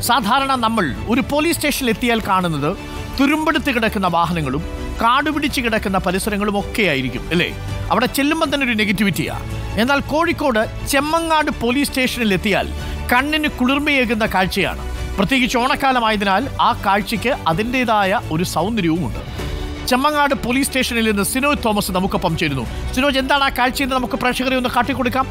സാധാരണ നമ്മൾ ഒരു പോലീസ് സ്റ്റേഷനിൽ എത്തിയാൽ കാണുന്നത് തുരുമ്പെടുത്ത് കിടക്കുന്ന വാഹനങ്ങളും കാടുപിടിച്ച് കിടക്കുന്ന പരിസരങ്ങളും ഒക്കെ ആയിരിക്കും അല്ലേ അവിടെ ചെല്ലുമ്പോൾ തന്നെ ഒരു നെഗറ്റിവിറ്റിയാ എന്നാൽ കോഴിക്കോട് ചെമ്മങ്ങാട് പോലീസ് സ്റ്റേഷനിൽ എത്തിയാൽ കണ്ണിന് കുളിർമയേകുന്ന കാഴ്ചയാണ് പ്രത്യേകിച്ച് ഓണക്കാലമായതിനാൽ ആ കാഴ്ചയ്ക്ക് അതിൻ്റെതായ ഒരു സൗന്ദര്യവുമുണ്ട് ചെമ്മങ്ങാട് പോലീസ് സ്റ്റേഷനിൽ നിന്ന് സിനോജ് തോമസ് നമുക്കൊപ്പം ചേരുന്നു സിനോജ് എന്താണ് ആ കാഴ്ചയെന്ന് നമുക്ക് പ്രേക്ഷകരെ ഒന്ന് കാട്ടിക്കൊടുക്കാം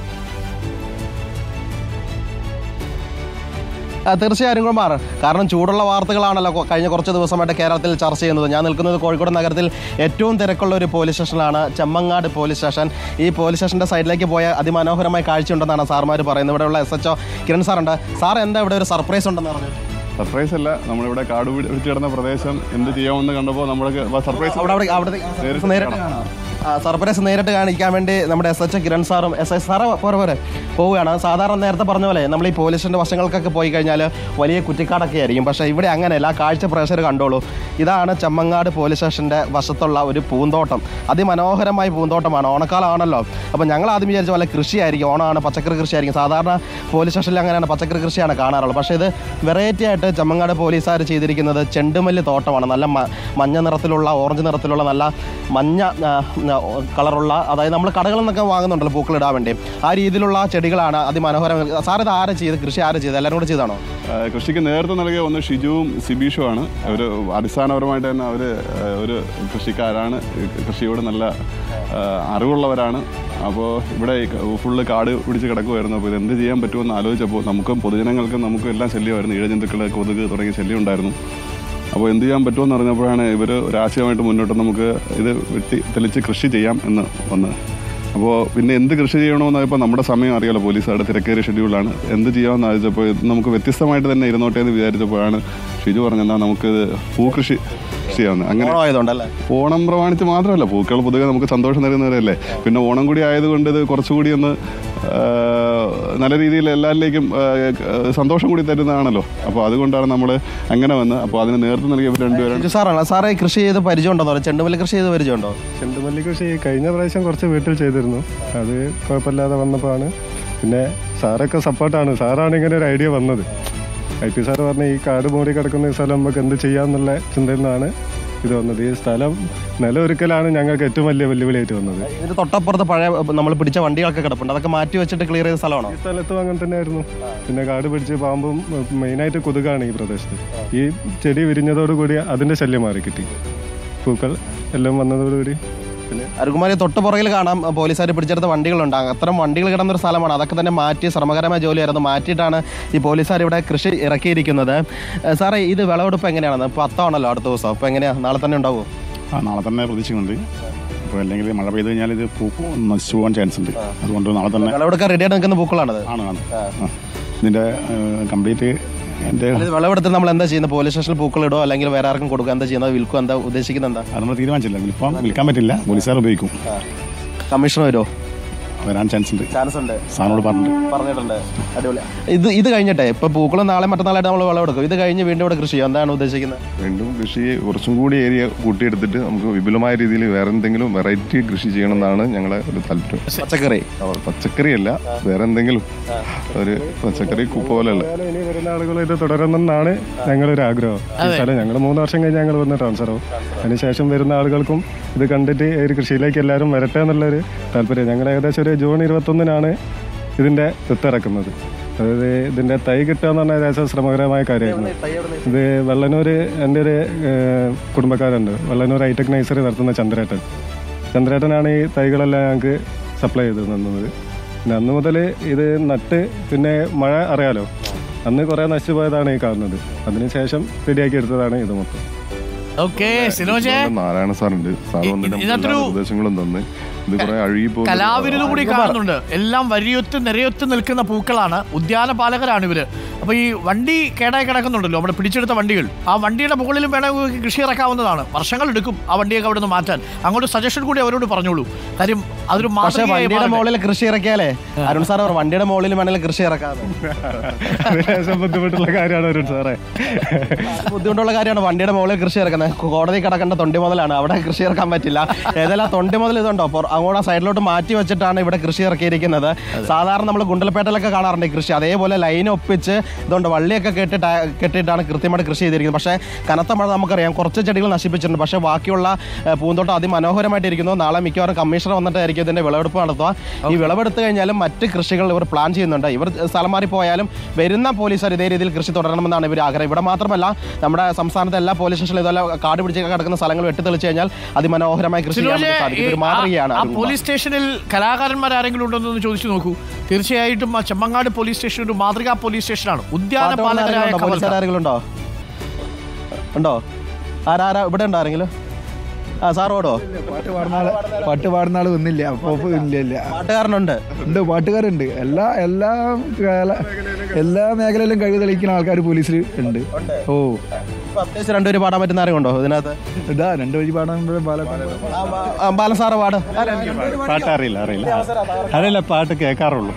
ആ, തീർച്ചയായും കുമാർ കാരണം ചൂടുള്ള വാർത്തകളാണല്ലോ കൊ- കഴിഞ്ഞ കുറച്ച് ദിവസമായിട്ട് കേരളത്തിൽ ചർച്ച ചെയ്യുന്നത് ഞാൻ നിൽക്കുന്നത് കോഴിക്കോട് നഗരത്തിൽ ഏറ്റവും തിരക്കുള്ള ഒരു പോലീസ് സ്റ്റേഷനിലാണ് ചെമ്മങ്ങാട് പോലീസ് സ്റ്റേഷൻ ഈ പോലീസ് സ്റ്റേഷൻ്റെ സൈഡിലേക്ക് പോയ അതിമനോഹരമായ കാഴ്ചയുണ്ടെന്നാണ് സാർമാർ പറയുന്നത് ഇവിടെയുള്ള എസ് എച്ച് കിരൺ സാറുണ്ട് സാർ എന്താ ഇവിടെ ഒരു സർപ്രൈസ് ഉണ്ടെന്ന് പറഞ്ഞു സർപ്രൈസ് അല്ല നമ്മളിവിടെ കാട് പിടി- പിടിച്ച് കിടന്ന പ്രദേശം എന്ത് ചെയ്യാമെന്ന് കണ്ടപ്പോൾ നമ്മൾക്ക് സർപ്രൈസ് അവിടെ അവിടെ അവിടുത്തെ നേരിട്ട് നേരിട്ട് ആ, സർപ്രൈസ് നേരിട്ട് കാണിക്കാൻ വേണ്ടി നമ്മുടെ എസ് എച്ച് കിരൺ സാറും എസ് എച്ച് സാറ് പോരെ പോരെ പോവുകയാണ് സാധാരണ നേരത്തെ പറഞ്ഞ പോലെ നമ്മൾ ഈ പോലീസിൻ്റെ വശങ്ങൾക്കൊക്കെ പോയി കഴിഞ്ഞാൽ വലിയ കുറ്റിക്കാടൊക്കെ ആയിരിക്കും പക്ഷേ ഇവിടെ അങ്ങനെയല്ല ആ കാഴ്ച പ്രേക്ഷകർ കണ്ടോളൂ ഇതാണ് ചെമ്മങ്ങാട് പോലീസ് സ്റ്റേഷൻ്റെ വശത്തുള്ള ഒരു പൂന്തോട്ടം അതിമനോഹരമായ പൂന്തോട്ടമാണ് ഓണക്കാലമാണല്ലോ അപ്പോൾ ഞങ്ങൾ ആദ്യം വിചാരിച്ച പോലെ കൃഷിയായിരിക്കും ഓണമാണ് പച്ചക്കറി കൃഷിയായിരിക്കും സാധാരണ പോലീസ് സ്റ്റേഷനിൽ അങ്ങനെയാണ് പച്ചക്കറി കൃഷിയാണ് കാണാറുള്ളത് പക്ഷേ ഇത് വെറൈറ്റി ആയിട്ട് ചെമ്മങ്ങാട് പോലീസുകാർ ചെയ്തിരിക്കുന്നത് ചെണ്ടുമല്ലി തോട്ടമാണ് നല്ല മ- മഞ്ഞ നിറത്തിലുള്ള ഓറഞ്ച് നിറത്തിലുള്ള നല്ല മഞ്ഞ ആ, ആ, കളറുള്ള അതായത് നമ്മൾ കടകളിൽ നിന്നൊക്കെ വാങ്ങുന്നുണ്ടല്ലോ പൂക്കളിടാൻ വേണ്ടി ആ രീതിയിലുള്ള ചെടികളാണ് അതിമനോഹരം സാർ ഇത് ആരാ ചെയ്ത് കൃഷി ആരാ ചെയ്ത് എല്ലാവരും കൂടെ ചെയ്താണോ ആ, കൃഷിക്ക് നേതൃത്വം നൽകിയ ഒന്ന് ഷിജുവും സിബീഷുമാണ് അവർ അടിസ്ഥാനപരമായിട്ട് തന്നെ അവർ ഒരു കൃഷിക്കാരാണ് കൃഷിയോട് നല്ല ആ, അറിവുള്ളവരാണ് അപ്പോൾ ഇവിടെ ഈ ഫുള്ള് കാട് പിടിച്ച് കിടക്കുമായിരുന്നു അപ്പോൾ ഇത് എന്ത് ചെയ്യാൻ പറ്റുമെന്ന് ആലോചിച്ചപ്പോൾ നമുക്കും പൊതുജനങ്ങൾക്കും നമുക്കും എല്ലാം ശല്യമായിരുന്നു ഇഴജന്തുക്കൾ കൊതുക് തുടങ്ങിയ ശല്യം ഉണ്ടായിരുന്നു അപ്പോൾ എന്ത് ചെയ്യാൻ പറ്റുമെന്ന് അറിഞ്ഞപ്പോഴാണ് ഇവർ ഒരാശയമായിട്ട് മുന്നോട്ട് നമുക്ക് ഇത് വെട്ടി തെളിച്ച് കൃഷി ചെയ്യാം എന്ന് വന്ന് അപ്പോൾ പിന്നെ എന്ത് കൃഷി ചെയ്യണമെന്ന് ഇപ്പോൾ നമ്മുടെ സമയം അറിയാലോ പോലീസുകാരുടെ തിരക്കേറിയ ഷെഡ്യൂളാണ് എന്ത് ചെയ്യാമെന്ന് ആലോചിച്ചപ്പോൾ ഇത് നമുക്ക് വ്യത്യസ്തമായിട്ട് തന്നെ ഇരുന്നോട്ടെ എന്ന് വിചാരിച്ചപ്പോഴാണ് ഷിജു പറഞ്ഞെന്നാൽ നമുക്ക് പൂക്കൃഷി ചെയ്യാവുന്നത് അങ്ങനെ ഓണം ആയതുകൊണ്ടല്ലേ ഓണം പ്രമാണിച്ച് മാത്രമല്ല പൂക്കൾ പൊതുവെ നമുക്ക് സന്തോഷം നൽകുന്നവരല്ലേ പിന്നെ ഓണം കൂടി ആയതുകൊണ്ട് ഇത് കുറച്ചുകൂടി ഒന്ന് ആ, നല്ല രീതിയിൽ എല്ലാവരിലേക്കും ആ, സന്തോഷം കൂടി തരുന്നതാണല്ലോ അപ്പോൾ അതുകൊണ്ടാണ് നമ്മൾ അങ്ങനെ വന്ന് അപ്പോൾ അതിന് നേതൃത്വം നൽകിയവർ രണ്ടുപേരാണ് ഷിജു സാറാണ് സാറേ കൃഷി ചെയ്ത് പരിചയമുണ്ടോ എന്ന് ചെണ്ടുമല്ലി കൃഷി ചെയ്ത് പരിചയമുണ്ടോ ചെണ്ടുമല്ലി കൃഷി കഴിഞ്ഞ പ്രാവശ്യം കുറച്ച് വീട്ടിൽ ചെയ്തിരുന്നു അത് കുഴപ്പമില്ലാതെ വന്നപ്പോഴാണ് പിന്നെ സാറൊക്കെ സപ്പോർട്ടാണ് സാറാണ് ഇങ്ങനെ ഒരു ഐഡിയ വന്നത് ഐ പി സാർ പറഞ്ഞ ഈ കാട് മൂടി കിടക്കുന്ന ഈ സ്ഥലം നമുക്ക് എന്ത് ചെയ്യാമെന്നുള്ള ചിന്തയിൽ നിന്നാണ് ഇത് വന്നത് ഈ സ്ഥലം നിലമൊരുക്കലാണ് ഞങ്ങൾക്ക് ഏറ്റവും വലിയ വെല്ലുവിളിയായിട്ട് വന്നത് ഇതിന് തൊട്ടപ്പുറത്ത് പഴയ നമ്മൾ പിടിച്ച വണ്ടികളൊക്കെ കിടപ്പുണ്ട് അതൊക്കെ മാറ്റി വെച്ചിട്ട് ക്ലിയർ ചെയ്ത സ്ഥലമാണോ ഈ സ്ഥലത്തും അങ്ങനെ തന്നെയായിരുന്നു പിന്നെ കാട് പിടിച്ച് പാമ്പും മെയിനായിട്ട് കൊതുകാണ് ഈ പ്രദേശത്ത് ഈ ചെടി വിരിഞ്ഞതോടുകൂടി അതിൻ്റെ ശല്യം മാറി കിട്ടി പൂക്കൾ എല്ലാം വന്നതോടുകൂടി പിന്നെ അരുകുമാരി തൊട്ട് പുറകിൽ കാണാം പോലീസുകാർ പിടിച്ചെടുത്ത വണ്ടികളുണ്ട് അത്തരം വണ്ടികൾ കിടന്നൊരു സ്ഥലമാണ് അതൊക്കെ തന്നെ മാറ്റി ശ്രമകരമായ ജോലിയായിരുന്നു മാറ്റിയിട്ടാണ് ഈ പോലീസുകാർ ഇവിടെ കൃഷി ഇറക്കിയിരിക്കുന്നത് ഏഹ് സാറേ ഇത് വിളവെടുപ്പ് എങ്ങനെയാണ് ഇപ്പോൾ അത്തമാണല്ലോ അടുത്ത ദിവസം അപ്പോൾ എങ്ങനെയാണ് നാളെ തന്നെ ഉണ്ടാവുമോ ആ നാളെ തന്നെ പ്രതീക്ഷിക്കുന്നുണ്ട് അപ്പോൾ അല്ലെങ്കിൽ മഴ പെയ്ത് കഴിഞ്ഞാൽ ഇത് പൂ നശിച്ചു പോകാൻ ചാൻസ് ഉണ്ട് അതുകൊണ്ട് നാളെ തന്നെ വിളവെടുക്കാൻ റെഡിയായിട്ട് നിൽക്കുന്ന പൂക്കളാണത് ആണ് ആണ് ആ. ഇതിൻ്റെ കംപ്ലീറ്റ് എൻ്റെ ഇത് വിളവെടുത്ത് നമ്മൾ എന്താ ചെയ്യുന്നത് പോലീസ് സ്റ്റേഷനിൽ പൂക്കളിടോ അല്ലെങ്കിൽ വേറെ ആർക്കും കൊടുക്കുക എന്താ ചെയ്യുന്നത് വിൽക്കുക എന്താ ഉദ്ദേശിക്കുന്നത് എന്താ അത് നമ്മൾ തീരുമാനിച്ചില്ല വിൽപ്പം വിൽക്കാൻ പറ്റില്ല പോലീസുകാർ ഉപയോഗിക്കും കമ്മീഷണർ വരുമോ വരാൻ ചാൻസ് ഉണ്ട് ചാൻസ് ഉണ്ട് സാറിനോട് പറഞ്ഞിട്ടുണ്ട് പറഞ്ഞിട്ടുണ്ട് അടിപൊളി ഇത് ഇത് കഴിഞ്ഞിട്ടെ ഇപ്പൊ പൂക്കൾ നാളെ മറ്റന്നാളായിട്ട് നമ്മൾ വിളവെടുക്കും ഇത് കഴിഞ്ഞ് വീണ്ടും ഇവിടെ കൃഷി ചെയ്യും എന്താണ് ഉദ്ദേശിക്കുന്നത് വീണ്ടും കൃഷി കുറച്ചും കൂടി ഏരിയ കൂട്ടിയെടുത്തിട്ട് നമുക്ക് വിപുലമായ രീതിയിൽ വേറെ എന്തെങ്കിലും വെറൈറ്റി കൃഷി ചെയ്യണമെന്നാണ് ഞങ്ങളെ ഒരു താല്പര്യം പച്ചക്കറി അവർ പച്ചക്കറിയല്ല വേറെ എന്തെങ്കിലും ഒരു പച്ചക്കറി കു- പോലെയുള്ള എന്തായാലും ഇനി വരുന്ന ആളുകൾ ഇത് തുടരുമെന്നാണ് ഞങ്ങളൊരു ആഗ്രഹം കാരണം ഞങ്ങൾ മൂന്ന് വർഷം കഴിഞ്ഞ് ഞങ്ങൾ വന്ന് ട്രാൻസ്ഫർ ആവും അതിനുശേഷം വരുന്ന ആളുകൾക്കും ഇത് കണ്ടിട്ട് ഈ ഒരു കൃഷിയിലേക്ക് എല്ലാവരും വരട്ടെ എന്നുള്ളൊരു താല്പര്യം ഞങ്ങൾ ഏകദേശം ഒരു ജൂൺ ഇരുപത്തൊന്നിനാണ് ഇതിൻ്റെ വിത്തിറക്കുന്നത് അതായത് ഇതിൻ്റെ തൈ കിട്ടുക എന്ന് പറഞ്ഞാൽ ഏകദേശം ശ്രമകരമായ കാര്യമായിരുന്നു ഇത് വെള്ളനൂർ എൻ്റെ ഒരു ഏഹ്, കുടുംബക്കാരുണ്ട് വെള്ളനൂർ ഹൈടെക് നഴ്സറി നടത്തുന്ന ചന്ദ്രേട്ടൻ ചന്ദ്രേട്ടനാണ് ഈ തൈകളെല്ലാം ഞങ്ങൾക്ക് സപ്ലൈ ചെയ്ത് തന്നത് പിന്നെ അന്ന് മുതൽ ഇത് നട്ട് പിന്നെ മഴ അറിയാലോ അന്ന് കുറേ നശിച്ചു പോയതാണ് ഈ കാണുന്നത് അതിനുശേഷം റെഡിയാക്കി എടുത്തതാണ് ഇത് മൊത്തം ഓക്കെ സിനോജെ നാരായണ സാറുണ്ട് സാർ ഇ- വന്നിട്ട് നമുക്ക് ഇതിനകത്തൊരു എല്ലാ നിർദ്ദേശങ്ങളും തന്ന് ഇത് കുറെ അഴുകി കലാവിരുത് കൂടി കാണുന്നുണ്ട് എല്ലാം വരിയൊത്ത് നിരയൊത്ത് നിൽക്കുന്ന പൂക്കളാണ് ഉദ്യാന പാലകരാണ് ഇവര് അപ്പൊ ഈ വണ്ടി കേടായി കിടക്കുന്നുണ്ടല്ലോ അവിടെ പിടിച്ചെടുത്ത വണ്ടികൾ ആ വണ്ടിയുടെ മുകളിലും വേണമെങ്കിൽ കൃഷി ഇറക്കാവുന്നതാണ് വർഷങ്ങൾ എടുക്കും ആ വണ്ടിയൊക്കെ അവിടെ നിന്ന് മാറ്റാൻ അങ്ങോട്ട് സജഷൻ കൂടി അവരോട് പറഞ്ഞോളൂ കാര്യം അതൊരു പക്ഷെ മാതൃകയായി വണ്ടിയുടെ മാറട്ടെ. മുകളിൽ കൃഷി ഇറക്കിയാലേ അരുൺ സാർ പറഞ്ഞു വണ്ടിയുടെ മുകളിൽ വേണമെങ്കിൽ കൃഷി ഇറക്കാം അതിലേശം ബുദ്ധിമുട്ടുള്ള കാര്യമാണ് ഒരു സാറേ ബുദ്ധിമുട്ടുള്ള കാര്യമാണ് വണ്ടിയുടെ മുകളിൽ കൃഷി ഇറക്കുന്നത് കോടതി കിടക്കേണ്ട തൊണ്ടി മുതലാണ് അവിടെ കൃഷി ഇറക്കാൻ പറ്റില്ല ഏതെല്ലാം തൊണ്ടി മുതൽ ഇതുണ്ടോ പൊറ- അങ്ങോട്ട് ആ സൈഡിലോട്ട് മാറ്റി വെച്ചിട്ടാണ് ഇവിടെ കൃഷി ഇറക്കിയിരിക്കുന്നത് സാധാരണ നമ്മൾ ഗുണ്ടൽപേട്ടയിലൊക്കെ കാണാറുണ്ട് ഈ കൃഷി അതേപോലെ ലൈൻ ഒപ്പിച്ച് ഇതുകൊണ്ട് വള്ളിയൊക്കെ കെട്ടിട്ട് കെട്ടിയിട്ടാണ് കൃത്യമായിട്ട് കൃഷി ചെയ്തിരിക്കുന്നത് പക്ഷേ കനത്ത മഴ നമുക്കറിയാം കുറച്ച് ചെടികൾ നശിപ്പിച്ചിട്ടുണ്ട് പക്ഷേ ബാക്കിയുള്ള ഏഹ്, പൂന്തോട്ടം അതിമനോഹരമായിട്ടിരിക്കുന്നു നാളെ മിക്കവാറും കമ്മീഷണർ വന്നിട്ടായിരിക്കും ഇതിൻ്റെ വിളവെടുപ്പ് നടത്തുക ഈ വിളവെടുത്ത് കഴിഞ്ഞാലും മറ്റ് കൃഷികൾ ഇവർ പ്ലാൻ ചെയ്യുന്നുണ്ട് ഇവർ സ്ഥലം മാറി പോയാലും വരുന്ന പോലീസുകാർ ഇതേ രീതിയിൽ കൃഷി തുടരണമെന്നാണ് ഇവർ ആഗ്രഹം ഇവിടെ മാത്രമല്ല നമ്മുടെ സംസ്ഥാനത്തെ എല്ലാ പോലീസ് സ്റ്റേഷനിലും ഇതുപോലെ കാട് പിടിച്ചൊക്കെ കിടക്കുന്ന സ്ഥലങ്ങൾ വെട്ടിത്തെളിച്ച് കഴിഞ്ഞാൽ അതിമനോഹരമായി കൃഷി ചെയ്യാൻ സിനോജെ, വേണ്ടി സാധിക്കും ഇതൊരു ഈ ആ- മാതൃകയാണ് ആ അരുൺകുമാർ. പോലീസ് സ്റ്റേഷനിൽ കലാകാരന്മാർ ആരെങ്കിലും ഉണ്ടോ എന്ന് ചോദിച്ചു നോക്കൂ തീർച്ചയായിട്ടും ആ ചെമ്മങ്ങാട് പോലീസ് സ്റ്റേഷൻ ഒരു മാതൃകാ പോലീസ് സ്റ്റേഷനാണ് ഉദ്യാന പാട്ട് പാടുന്ന പാലകരായ ആരെങ്കിലും ഉണ്ടോ? പോലീസുകാർ കവൽക്കാർ. ആരെങ്കിലും ഉണ്ടോ ഉണ്ടോ ആരാ ഇവിടെ ഉണ്ടോ ആരെങ്കിലും ആ സാർ ഓടോ പാട്ട് പാടുന്ന ആള് പാട്ട് പാടുന്ന ആള് ഒന്നില്ല അപ്പൊ ഇല്ല ഇല്ല പാട്ടുകാരനുണ്ട് ഉണ്ട് പാട്ടുകാരുണ്ട് എല്ലാ എല്ലാ കാല- എല്ലാ മേഖലയിലും കഴിവ് തെളിയിക്കുന്ന ആൾക്കാർ പോലീസിൽ ഉണ്ട് ഓ ഇപ്പൊ അത്യാവശ്യം രണ്ടുപേര് പാടാൻ പറ്റുന്ന ആരെങ്കിലും ഉണ്ടോ ഇതിനകത്ത് ഇതാ രണ്ട് വഴി പാടാൻ പാലക്കാട് ആ, ബാലൻ സാറ് പാട് പാട്ട് അറിയില്ല അറിയില്ല അറിയില്ല പാട്ട് കേൾക്കാറുള്ളൂ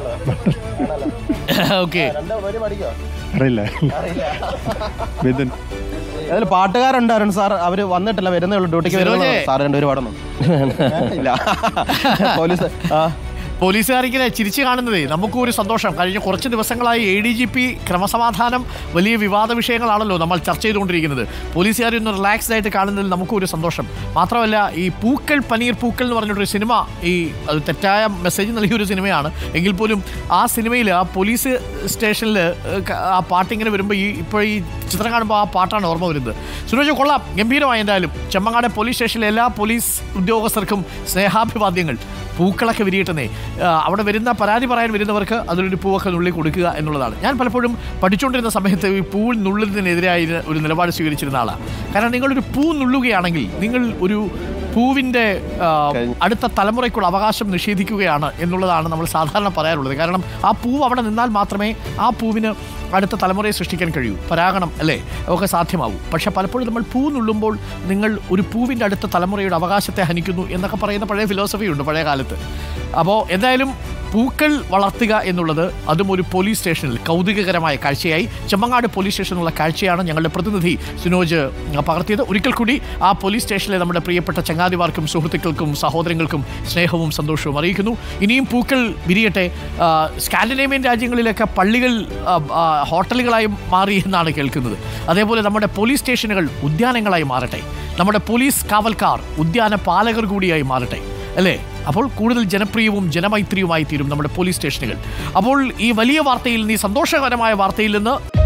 ഓക്കെ അറിയില്ല മിഥുൻ അതിൽ പാട്ടുകാരുണ്ട് അരുൺ സാർ അവര് വന്നിട്ടില്ല വരുന്നേ ഉള്ളൂ ഡ്യൂട്ടിക്ക് വരുന്നേ സിനോജെ. ഉള്ളൂ. സാർ രണ്ടുപേര് പാടുന്നു ഇല്ല പോലീസ് ആ പോലീസുകാരിങ്ങനെ ചിരിച്ചു കാണുന്നതേ നമുക്കും ഒരു സന്തോഷം കഴിഞ്ഞ കുറച്ച് ദിവസങ്ങളായി എ ഡി ജി പി ക്രമസമാധാനം വലിയ വിവാദ വിഷയങ്ങളാണല്ലോ നമ്മൾ ചർച്ച ചെയ്തുകൊണ്ടിരിക്കുന്നത് പോലീസുകാരെ ഒന്ന് റിലാക്സ്ഡ് ആയിട്ട് കാണുന്നതിൽ നമുക്കും ഒരു സന്തോഷം മാത്രമല്ല ഈ പൂക്കൾ പനീർ പൂക്കൾ എന്ന് പറഞ്ഞിട്ടൊരു സിനിമ ഈ അത് തെറ്റായ മെസ്സേജ് നൽകിയ ഒരു സിനിമയാണ് എങ്കിൽ പോലും ആ സിനിമയിൽ ആ പോലീസ് സ്റ്റേഷനിൽ ആ പാട്ടിങ്ങനെ വരുമ്പോൾ ഈ ഇപ്പോൾ ഈ ചിത്രം കാണുമ്പോൾ ആ പാട്ടാണ് ഓർമ്മ വരുന്നത് സുരേഷ് കൊള്ളാം ഗംഭീരമായി എന്തായാലും ചെമ്മങ്ങാട് പോലീസ് സ്റ്റേഷനിലെ എല്ലാ പോലീസ് ഉദ്യോഗസ്ഥർക്കും സ്നേഹാഭിവാദ്യങ്ങൾ പൂക്കളൊക്കെ വിരിയട്ടുന്നേ ആ, അവിടെ വരുന്ന പരാതി പറയാൻ വരുന്നവർക്ക് അതിലൊരു പൂവൊക്കെ നുള്ളി കൊടുക്കുക എന്നുള്ളതാണ് ഞാൻ പലപ്പോഴും പഠിച്ചുകൊണ്ടിരുന്ന സമയത്ത് ഈ പൂ നുള്ളുന്നതിനെതിരായി ഒരു നിലപാട് സ്വീകരിച്ചിരുന്ന ആളാണ് കാരണം നിങ്ങളൊരു പൂ നുള്ളുകയാണെങ്കിൽ നിങ്ങൾ ഒരു പൂവിൻ്റെ ആ, അടുത്ത തലമുറയ്ക്കുള്ള അവകാശം നിഷേധിക്കുകയാണ് എന്നുള്ളതാണ് നമ്മൾ സാധാരണ പറയാറുള്ളത് കാരണം ആ പൂവ് അവിടെ നിന്നാൽ മാത്രമേ ആ പൂവിന് അടുത്ത തലമുറയെ സൃഷ്ടിക്കാൻ കഴിയൂ പരാഗണം അല്ലേ ഒക്കെ സാധ്യമാവൂ പക്ഷെ പലപ്പോഴും നമ്മൾ പൂ നുള്ളുമ്പോൾ നിങ്ങൾ ഒരു പൂവിൻ്റെ അടുത്ത തലമുറയുടെ അവകാശത്തെ ഹനിക്കുന്നു എന്നൊക്കെ പറയുന്ന പഴയ ഫിലോസഫി ഉണ്ട് പഴയ കാലത്ത് അപ്പോൾ എന്തായാലും പൂക്കൾ വളർത്തുക എന്നുള്ളത് അതും ഒരു പോലീസ് സ്റ്റേഷനിൽ കൗതുകകരമായ കാഴ്ചയായി ചെമ്മങ്ങാട് പോലീസ് സ്റ്റേഷനിലുള്ള കാഴ്ചയാണ് ഞങ്ങളുടെ പ്രതിനിധി സുനോജ് പകർത്തിയത് ഒരിക്കൽ കൂടി ആ പോലീസ് സ്റ്റേഷനിലെ നമ്മുടെ പ്രിയപ്പെട്ട ചങ്ങാതിമാർക്കും സുഹൃത്തുക്കൾക്കും സഹോദരങ്ങൾക്കും സ്നേഹവും സന്തോഷവും അറിയിക്കുന്നു ഇനിയും പൂക്കൾ വിരിയട്ടെ ആ, സ്കാൻഡിനേവിയൻ രാജ്യങ്ങളിലൊക്കെ പള്ളികൾ ആ, ആ, ഹോട്ടലുകളായി മാറി എന്നാണ് കേൾക്കുന്നത് അതേപോലെ നമ്മുടെ പോലീസ് സ്റ്റേഷനുകൾ ഉദ്യാനങ്ങളായി മാറട്ടെ നമ്മുടെ പോലീസ് കാവൽക്കാർ ഉദ്യാന പാലകർ കൂടിയായി മാറട്ടെ അല്ലേ അപ്പോൾ കൂടുതൽ ജനപ്രിയവും ജനമൈത്രിയുമായി തീരും നമ്മുടെ പോലീസ് സ്റ്റേഷനുകൾ അപ്പോൾ ഈ വലിയ വാർത്തയിൽ നിന്ന് ഈ സന്തോഷകരമായ വാർത്തയിൽ നിന്ന്